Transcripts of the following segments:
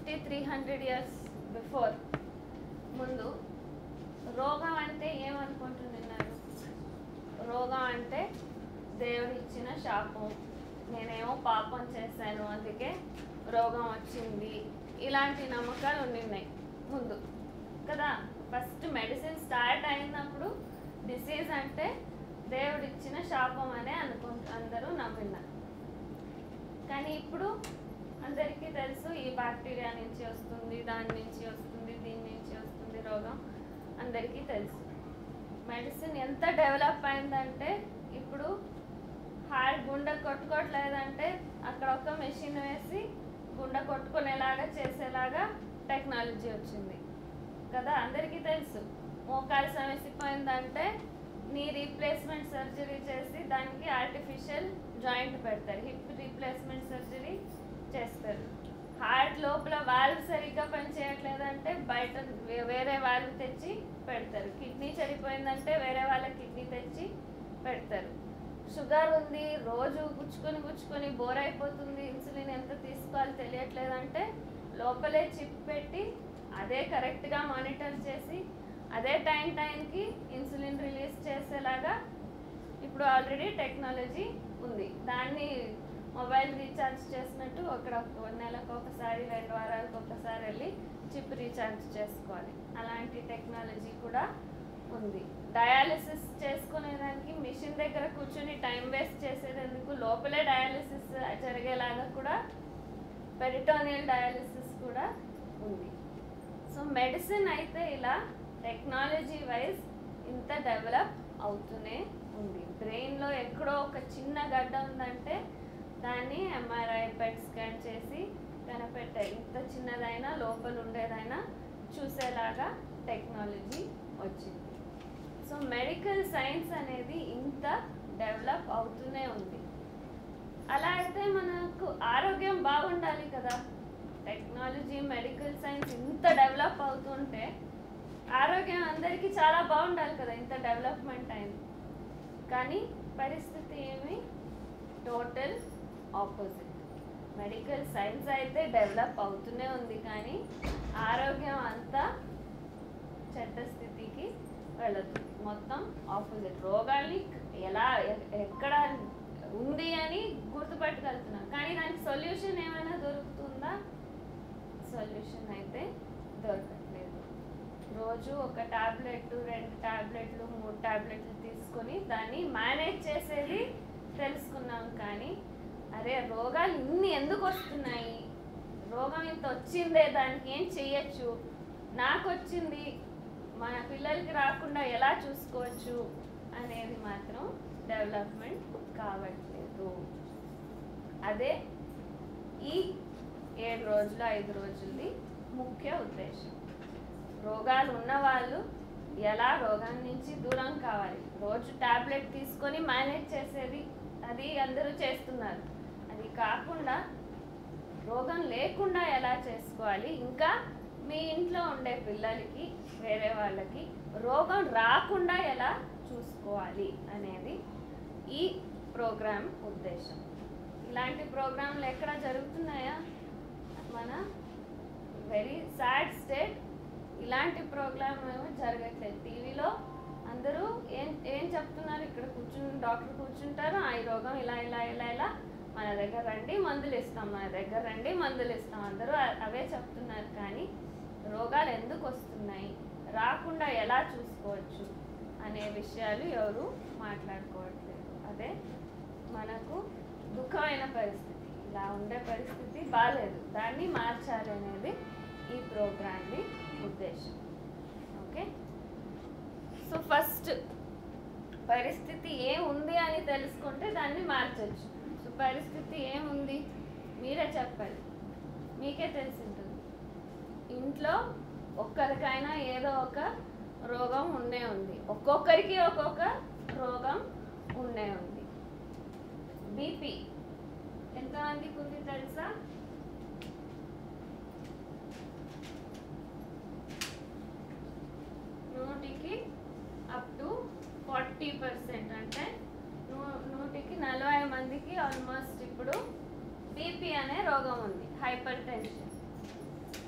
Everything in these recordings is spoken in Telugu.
Fifty three hundred years before ముందు రోగం అంటే ఏమనుకుంటున్నారు రోగం అంటే దేవుడు ఇచ్చిన శాపం నేనేమో పాపం చేశాను అందుకే రోగం వచ్చింది ఇలాంటి నమ్మకాలు ఉండినాయి ముందు కదా ఫస్ట్ మెడిసిన్ స్టార్ట్ అయినప్పుడు డిసీజ్ అంటే దేవుడు ఇచ్చిన శాపం అనే అనుకు అందరూ నమ్మినారు కానీ ఇప్పుడు అందరికీ తెలుసు ఈ బ్యాక్టీరియా నుంచి వస్తుంది దాని నుంచి వస్తుంది దీని నుంచి వస్తుంది రోగం అందరికీ తెలుసు మెడిసిన్ ఎంత డెవలప్ అయిందంటే ఇప్పుడు హార్ట్ గుండె కొట్టుకోవట్లేదంటే అక్కడ ఒక మెషిన్ వేసి గుండె కొట్టుకునేలాగా చేసేలాగా టెక్నాలజీ వచ్చింది కదా అందరికీ తెలుసు మోకాలు సమసిపోయిందంటే నీ రీప్లేస్మెంట్ సర్జరీ చేసి దానికి ఆర్టిఫిషియల్ జాయింట్ పెడతారు హిప్ రీప్లేస్మెంట్ సర్జరీ చేస్తారు హార్ట్ లోపల వాల్వ్ సరిగ్గా పనిచేయట్లేదంటే బయట వే- వేరే వాల్వ్ తెచ్చి పెడతారు కిడ్నీ చెడిపోయిందంటే వేరే వాళ్ళ కిడ్నీ తెచ్చి పెడతారు షుగర్ ఉంది రోజు గుచ్చుకొని గుచ్చుకొని బోర్ అయిపోతుంది ఇన్సులిన్ ఎంత తీసుకోవాలి తెలియట్లేదంటే లోపలే చిప్ పెట్టి అదే కరెక్ట్గా మానిటర్ చేసి అదే టైం టైంకి ఇన్సులిన్ రిలీజ్ చేసేలాగా ఇప్పుడు ఆల్రెడీ టెక్నాలజీ ఉంది దాన్ని మొబైల్ రీఛార్జ్ చేసినట్టు అక్కడ ఒక నెలకు ఒకసారి రెండు వారాలకు ఒకసారి వెళ్ళి చిప్ రీఛార్జ్ చేసుకోవాలి అలాంటి టెక్నాలజీ కూడా ఉంది డయాలిసిస్ చేసుకునేదానికి మిషన్ దగ్గర కూర్చొని టైం వేస్ట్ చేసేందుకు లోపలే డయాలిసిస్ జరిగేలాగా కూడా పెరిటోనియల్ డయాలిసిస్ కూడా ఉంది సో మెడిసిన్ అయితే ఇలా టెక్నాలజీ వైజ్ ఇంత డెవలప్ అవుతూనే ఉంది బ్రెయిన్లో ఎక్కడో ఒక చిన్న గడ్డ ఉందంటే దాన్ని ఎంఆర్ఐ పెట్ స్కాన్ చేసి కనిపెట్టాయి ఇంత చిన్నదైనా లోపల ఉండేదైనా చూసేలాగా టెక్నాలజీ వచ్చింది సో మెడికల్ సైన్స్ అనేది ఇంత డెవలప్ అవుతూనే ఉంది అలా అయితే మనకు ఆరోగ్యం బాగుండాలి కదా టెక్నాలజీ మెడికల్ సైన్స్ ఇంత డెవలప్ అవుతుంటే ఆరోగ్యం అందరికీ చాలా బాగుండాలి కదా ఇంత డెవలప్మెంట్ అయింది కానీ పరిస్థితి ఏమి టోటల్ ఆపోజిట్ మెడికల్ సైన్స్ అయితే డెవలప్ అవుతూనే ఉంది కానీ ఆరోగ్యం అంతా చెడ్డ స్థితికి వెళుతుంది మొత్తం ఆపోజిట్ రోగాల్ని ఎలా ఎ- ఎక్కడ ఉంది అని గుర్తుపట్టగలుగుతున్నాం కానీ దానికి సొల్యూషన్ ఏమైనా దొరుకుతుందా సొల్యూషన్ అయితే దొరకట్లేదు రోజు ఒక టాబ్లెట్ రెండు టాబ్లెట్లు మూడు టాబ్లెట్లు తీసుకొని దాన్ని మేనేజ్ చేసేది తెలుసుకున్నాం కానీ అరే రోగాలు ఇన్ని ఎందుకు వస్తున్నాయి రోగం ఇంత వచ్చిందే దానికి ఏం చెయ్యొచ్చు నాకు వచ్చింది మన పిల్లలకి రాకుండా ఎలా చూసుకోవచ్చు అనేది మాత్రం డెవలప్మెంట్ కావట్లేదు అదే ఈ ఏడు రోజులు ఐదు రోజులది ముఖ్య ఉద్దేశం రోగాలు ఉన్నవాళ్ళు ఎలా రోగం నుంచి దూరం కావాలి రోజు టాబ్లెట్ తీసుకొని మేనేజ్ చేసేది అది అందరూ చేస్తున్నారు అది కాకుండా రోగం లేకుండా ఎలా చేసుకోవాలి ఇంకా మీ ఇంట్లో ఉండే పిల్లలకి వేరే వాళ్ళకి రోగం రాకుండా ఎలా చూసుకోవాలి అనేది ఈ ప్రోగ్రామ్ ఉద్దేశం ఇలాంటి ప్రోగ్రాంలు ఎక్కడ జరుగుతున్నాయా మన వెరీ సాడ్ స్టేట్ ఇలాంటి ప్రోగ్రామ్ ఏమో జరగట్లేదు టీవీలో అందరూ ఏం ఏం చెప్తున్నారు ఇక్కడ కూర్చుని డాక్టర్ కూర్చుంటారు ఆ ఈ రోగం ఇలా ఇలా ఇలా ఇలా మన దగ్గర రండి మందులు ఇస్తాం మన దగ్గర రండి మందులు ఇస్తాం అందరూ అ- అవే చెప్తున్నారు కానీ రోగాలు ఎందుకు వస్తున్నాయి రాకుండా ఎలా చూసుకోవచ్చు అనే విషయాలు ఎవరు మాట్లాడుకోవట్లేదు అదే మనకు దుఃఖమైన పరిస్థితి ఇలా ఉండే పరిస్థితి బాగాలేదు దాన్ని మార్చాలి అనేది ఈ ప్రోగ్రామ్ది ఉద్దేశం ఓకే సో ఫస్ట్ పరిస్థితి ఏముంది అని తెలుసుకుంటే దాన్ని మార్చొచ్చు సో పరిస్థితి ఏముంది మీరే చెప్పాలి మీకే తెలిసి ఉంటుంది ఇంట్లో ఒక్కరికైనా ఏదో ఒక రోగం ఉండే ఉంది ఒక్కొక్కరికి ఒక్కొక్క రోగం ఉండే ఉంది బీపీ ఎంతమందికి ఉంది తెలుసా నూటికి అప్ టు ఫార్టీ పర్సెంట్ అంటే నూ- నూటికి నలభై మందికి ఆల్మోస్ట్ ఇప్పుడు బీపీ అనే రోగం ఉంది హైపర్ టెన్షన్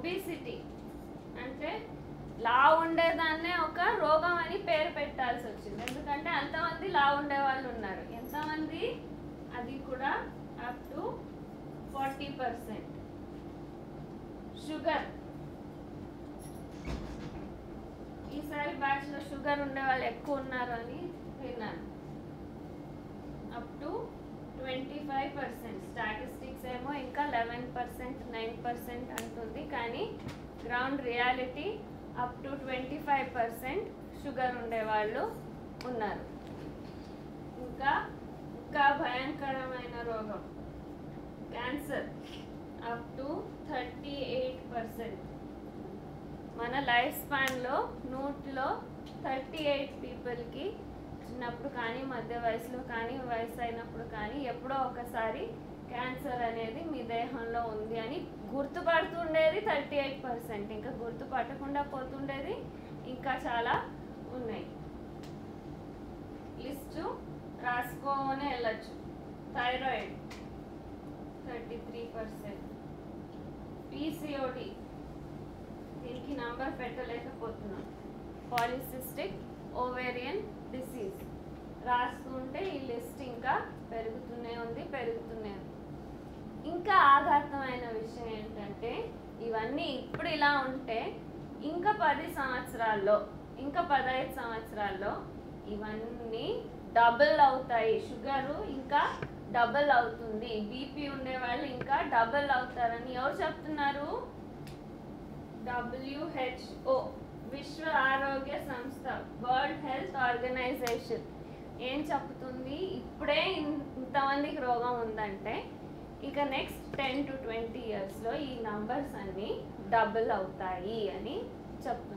ఒబిసిటీ అంటే లా ఉండేదాన్నే ఒక రోగం అని పేరు పెట్టాల్సి వచ్చింది ఎందుకంటే అంతమంది లా ఉండే వాళ్ళు ఉన్నారు ఎంతమంది అది కూడా up to forty percent sugar ఈసారి బ్యాచ్ లో షుగర్ ఉండే వాళ్ళు ఎక్కువ ఉన్నారు అని విన్నాను up to twenty five percent statistics ఏమో ఇంకా లెవెన్ పర్సెంట్ నైన్ పర్సెంట్ అంటుంది కానీ ground reality up to twenty five percent sugar ఉండేవాళ్ళు ఉన్నారు ఇంకా ఇంకా భయంకరమైన రోగం cancer up to thirty eight percent మన లైఫ్ స్పాన్లో నూట్లో థర్టీ ఎయిట్ పీపుల్కి చిన్నప్పుడు కానీ మధ్య వయసులో కానీ వయసు అయినప్పుడు కానీ ఎప్పుడో ఒకసారి క్యాన్సర్ అనేది మీ దేహంలో ఉంది అని గుర్తుపడుతుండేది థర్టీ ఎయిట్ పర్సెంట్ ఇంకా గుర్తుపట్టకుండా పోతుండేది ఇంకా చాలా ఉన్నాయి లిస్టు రాసుకోనే వెళ్ళచ్చు thyroid thirty three percent PCOD దీనికి నంబర్ పెట్టలేకపోతున్నాం పాలిసిస్టిక్ ఓవేరియన్ డిసీజ్ రాస్తుంటే ఈ లిస్ట్ ఇంకా పెరుగుతూనే ఉంది పెరుగుతూనే ఉంది ఇంకా ఆఘాతమైన విషయం ఏంటంటే ఇవన్నీ ఇప్పుడు ఇలా ఉంటే ఇంకా పది సంవత్సరాల్లో ఇంకా పదహైదు సంవత్సరాల్లో ఇవన్నీ డబుల్ అవుతాయి షుగరు ఇంకా డబుల్ అవుతుంది బీపీ ఉండే వాళ్ళు ఇంకా డబుల్ అవుతారని ఎవరు చెప్తున్నారు డబ్ల్యూహెచ్ఓ విశ్వ ఆరోగ్య సంస్థ వరల్డ్ హెల్త్ ఆర్గనైజేషన్ ఏం చెప్తుంది ఇప్పుడే ఇన్- ఇంతమందికి రోగం ఉందంటే ఇక నెక్స్ట్ టెన్ టు ట్వంటీ ఇయర్స్లో ఈ నంబర్స్ అన్నీ డబుల్ అవుతాయి అని చెప్తుంది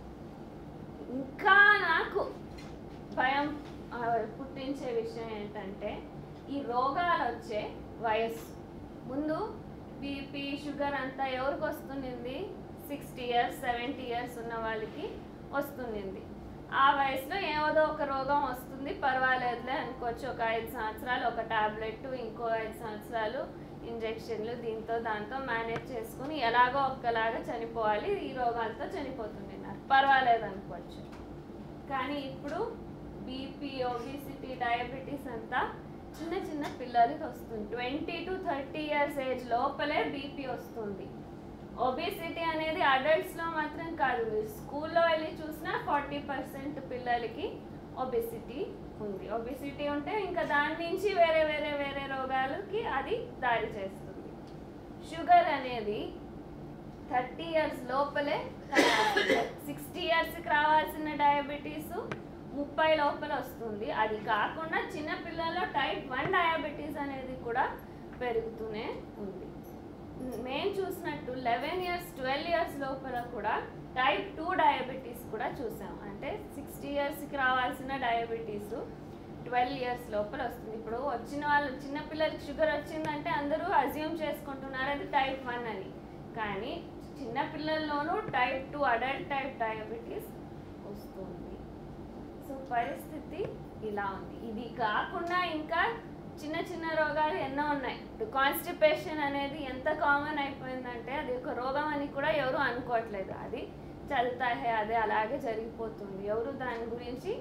ఇంకా నాకు భయం ఆ, పుట్టించే విషయం ఏంటంటే ఈ రోగాలు వచ్చే వయస్సు ముందు బీపీ షుగర్ అంతా ఎవరికి వస్తుండింది సిక్స్టీ ఇయర్స్ సెవెంటీ ఇయర్స్ ఉన్న వాళ్ళకి వస్తుండింది ఆ వయసులో ఏదో ఒక రోగం వస్తుంది పర్వాలేదులే అనుకోవచ్చు ఒక ఐదు సంవత్సరాలు ఒక టాబ్లెట్ ఇంకో ఐదు సంవత్సరాలు ఇంజెక్షన్లు దీంతో దాంతో మేనేజ్ చేసుకుని ఎలాగో ఒక్కలాగా చనిపోవాలి ఈ రోగాలతో చనిపోతుండినారు పర్వాలేదు అనుకోవచ్చు కానీ ఇప్పుడు బీపీ ఒబిసిటీ డయాబెటీస్ అంతా చిన్న చిన్న పిల్లలకి వస్తుంది twenty to thirty years age లోపలే బీపీ వస్తుంది ఒబిసిటీ అనేది అడల్ట్స్లో మాత్రం కాదు మీరు స్కూల్లో వెళ్ళి చూసినా ఫార్టీ పర్సెంట్ పిల్లలకి ఒబిసిటీ ఉంది ఒబిసిటీ ఉంటే ఇంకా దాని నుంచి వేరే వేరే వేరే రోగాలకి అది దారి చేస్తుంది షుగర్ అనేది థర్టీ ఇయర్స్ లోపలే సిక్స్టీ ఇయర్స్కి రావాల్సిన డయాబెటీస్ ముప్పై లోపల వస్తుంది అది కాకుండా చిన్న పిల్లల్లో టైప్ వన్ డయాబెటీస్ అనేది కూడా పెరుగుతూనే ఉంది మేము చూసినట్టు లెవెన్ ఇయర్స్ ట్వెల్వ్ ఇయర్స్ లోపల కూడా టైప్ టూ డయాబెటీస్ కూడా చూసాం అంటే సిక్స్టీ ఇయర్స్కి రావాల్సిన డయాబెటీస్ ట్వెల్వ్ ఇయర్స్ లోపల వస్తుంది ఇప్పుడు వచ్చిన వాళ్ళు చిన్న పిల్లలకి షుగర్ వచ్చిందంటే అందరూ అజ్యూమ్ చేసుకుంటున్నారు అది టైప్ వన్ అని కానీ చిన్న పిల్లల్లోనూ type two adult type diabetes వస్తుంది సో పరిస్థితి ఇలా ఉంది ఇది కాకుండా ఇంకా చిన్న చిన్న రోగాలు ఎన్నో ఉన్నాయి ఇప్పుడు కాన్స్టిపేషన్ అనేది ఎంత కామన్ అయిపోయిందంటే అది ఒక రోగం అని కూడా ఎవరు అనుకోవట్లేదు అది చల్తా హే అదే అలాగే జరిగిపోతుంది ఎవరు దాని గురించి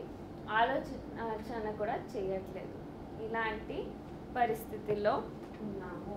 ఆలోచన కూడా చేయట్లేదు ఇలాంటి పరిస్థితుల్లో ఉన్నాము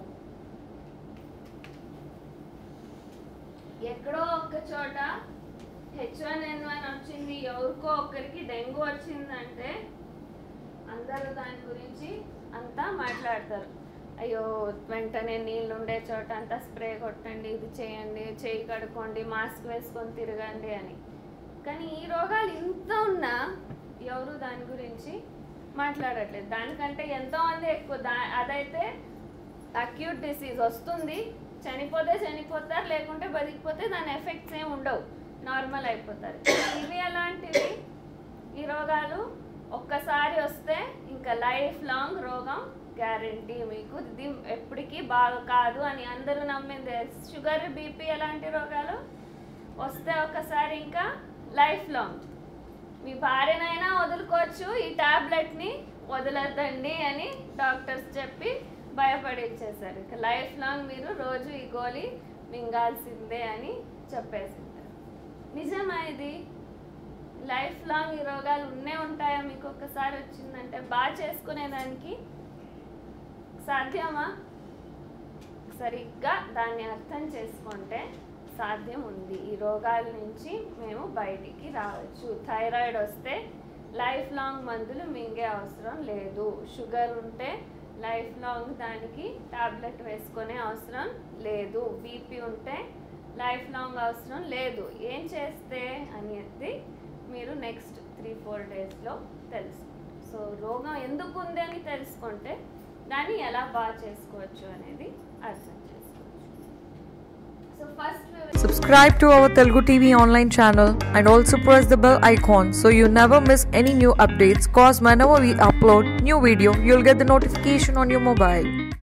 ఎక్కడో ఒక్క చోట హెచ్ వన్ ఎన్ వన్ వచ్చింది ఎవరికో ఒక్కరికి డెంగ్యూ వచ్చిందంటే అందరూ దాని గురించి అంతా మాట్లాడతారు అయ్యో వెంటనే నీళ్ళు ఉండే చోట అంతా స్ప్రే కొట్టండి ఇది చేయండి చేయి కడుక్కోండి మాస్క్ వేసుకొని తిరగండి అని కానీ ఈ రోగాలు ఇంత ఉన్నా ఎవరు దాని గురించి మాట్లాడట్లేదు దానికంటే ఎంతో మంది ఎక్కువ దా అదైతే అక్యూట్ డిసీజ్ వస్తుంది చనిపోతే చనిపోతారు లేకుంటే బతికిపోతే దాని ఎఫెక్ట్స్ ఏమి ఉండవు నార్మల్ అయిపోతారు ఇవి ఎలాంటివి ఈ రోగాలు ఒక్కసారి వస్తే ఇంకా లైఫ్ లాంగ్ రోగం గ్యారంటీ మీకు ఇది ఎప్పటికీ బాగా కాదు అని అందరూ నమ్మింది షుగర్ బీపీ ఎలాంటి రోగాలు వస్తే ఒకసారి ఇంకా లైఫ్ లాంగ్ మీ భార్యనైనా వదులుకోవచ్చు ఈ టాబ్లెట్ని వదలొద్దండి అని డాక్టర్స్ చెప్పి భయపడిచ్చేసారు ఇక లైఫ్ లాంగ్ మీరు రోజు ఈ గోళీ మింగాల్సిందే అని చెప్పేసింటారు నిజమా ఇది లైఫ్ లాంగ్ ఈ రోగాలు ఉన్నే ఉంటాయా మీకు ఒక్కసారి వచ్చిందంటే బాగా చేసుకునేదానికి సాధ్యమా సరిగ్గా దాన్ని అర్థం చేసుకుంటే సాధ్యం ఉంది ఈ రోగాల నుంచి మేము బయటికి రావచ్చు థైరాయిడ్ వస్తే లైఫ్ లాంగ్ మందులు మింగే అవసరం లేదు షుగర్ ఉంటే లైఫ్ లాంగ్ దానికి టాబ్లెట్ వేసుకునే అవసరం లేదు బీపీ ఉంటే లైఫ్ లాంగ్ అవసరం లేదు ఏం చేస్తే అనేది మీరు నెక్స్ట్ త్రీ ఫోర్ డేస్లో తెలుసుకుంటారు సో రోగం ఎందుకు ఉంది అని తెలుసుకుంటే దాన్ని ఎలా బాగా చేసుకోవచ్చు అనేది అర్థం చేసుకోవచ్చు so first Subscribe to our Telugu TV online channel and also press the bell icon so you never miss any new updates. Cause whenever we upload new video, you'll get the notification on your mobile.